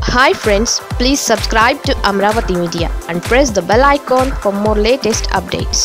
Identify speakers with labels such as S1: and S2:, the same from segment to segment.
S1: hi friends please subscribe to Amaravati media and press the bell icon for more latest updates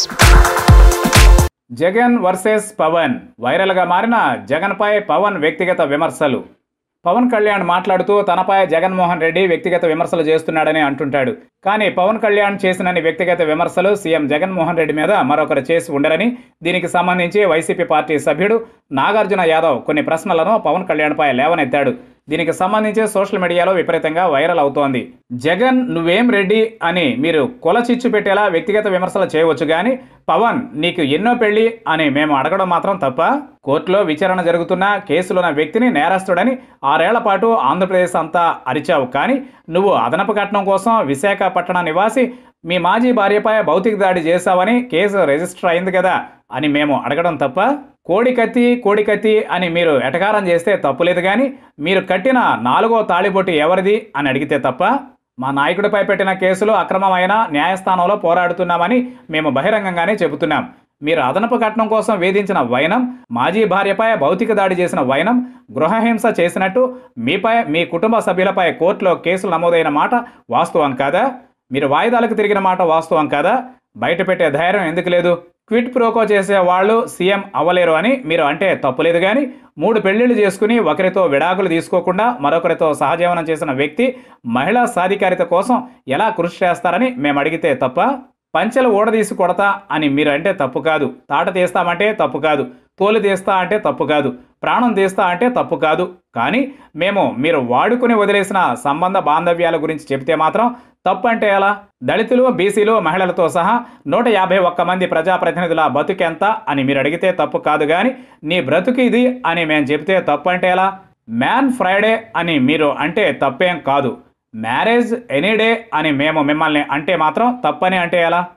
S2: Jagan versus Pavan వైరల్గా మారిన జగన్పై పవన్ వ్యక్తిగత విమర్శలు పవన్ కళ్యాణ్ మాట్లాడుతూ తనపై జగన్మోహన్ రెడ్డి వ్యక్తిగత విమర్శలు చేస్తున్నాడని అంటుంటాడు కానీ పవన్ కళ్యాణ్ చేసినన్ని వ్యక్తిగత విమర్శలు సీఎం జగన్మోహన్ రెడ్డి మీద మరొకరు చేసి ఉండరని దీనికి సంబంధించి వైసీపీ పార్టీ సభ్యుడు నాగార్జున యాదవ్ కొన్ని ప్రశ్నలను పవన్ కళ్యాణ్పై లేవనెత్తాడు దీనికి సంబంధించి సోషల్ మీడియాలో విపరీతంగా వైరల్ అవుతోంది జగన్ నువ్వేం రెడ్డి అని మీరు కొల చిచ్చు పెట్టేలా వ్యక్తిగత విమర్శలు చేయవచ్చు కానీ పవన్ నీకు ఎన్నో పెళ్లి అని మేము అడగడం మాత్రం తప్ప కోర్టులో విచారణ జరుగుతున్న కేసులున్న వ్యక్తిని నేరస్తుడని ఆరేళ్ల పాటు ఆంధ్రప్రదేశ్ అంతా అరిచావు కానీ నువ్వు అదనపు కట్నం కోసం విశాఖపట్టణ నివాసి మీ మాజీ భార్యపై భౌతిక దాడి చేశావని కేసు రిజిస్టర్ అయింది కదా అని మేము అడగడం తప్ప కోడికత్తి కోడికత్తి అని మీరు ఎటకారం చేస్తే తప్పులేదు కానీ మీరు కట్టిన నాలుగో తాళిబొట్టు ఎవరిది అని అడిగితే తప్ప మా నాయకుడిపై పెట్టిన కేసులు అక్రమమైన న్యాయస్థానంలో పోరాడుతున్నామని మేము బహిరంగంగానే చెబుతున్నాం మీరు అదనపు కట్నం కోసం వేధించిన వైనం మాజీ భార్యపై భౌతిక దాడి చేసిన వైనం గృహహింస చేసినట్టు మీపై మీ కుటుంబ సభ్యులపై కోర్టులో కేసులు నమోదైన మాట వాస్తవం కాదా మీరు వాయిదాలకు తిరిగిన మాట వాస్తవం కాదా బయట పెట్టే ధైర్యం ఎందుకు లేదు క్విట్ ప్రోకో చేసే వాళ్ళు సీఎం అవ్వలేరు అని మీరు అంటే తప్పులేదు కానీ మూడు పెళ్లిళ్ళు చేసుకుని ఒకరితో విడాకులు తీసుకోకుండా మరొకరితో సహజీవనం చేసిన వ్యక్తి మహిళా సాధికారిత కోసం ఎలా కృషి చేస్తారని మేము అడిగితే తప్ప పంచెలు ఊడదీసి కొడతా అని మీరు అంటే తప్పు కాదు తాట తీస్తామంటే తప్పు కాదు తోలు తీస్తా అంటే తప్పు కాదు ప్రాణం తీస్తా అంటే తప్పు కాదు కానీ మేము మీరు వాడుకుని వదిలేసిన సంబంధ బాంధవ్యాల గురించి చెబితే మాత్రం తప్పు అంటే ఎలా దళితులు బీసీలు మహిళలతో సహా నూట యాభై ఒక్క మంది ప్రజాప్రతినిధుల బతుకెంత అని మీరు అడిగితే తప్పు కాదు కానీ నీ బ్రతుకు ఇది అని మేము చెబితే తప్పు అంటే ఎలా మ్యాన్ ఫ్రైడే అని మీరు అంటే తప్పేం కాదు మ్యారేజ్ ఎనీ డే అని మేము మిమ్మల్ని అంటే మాత్రం తప్పని అంటే ఎలా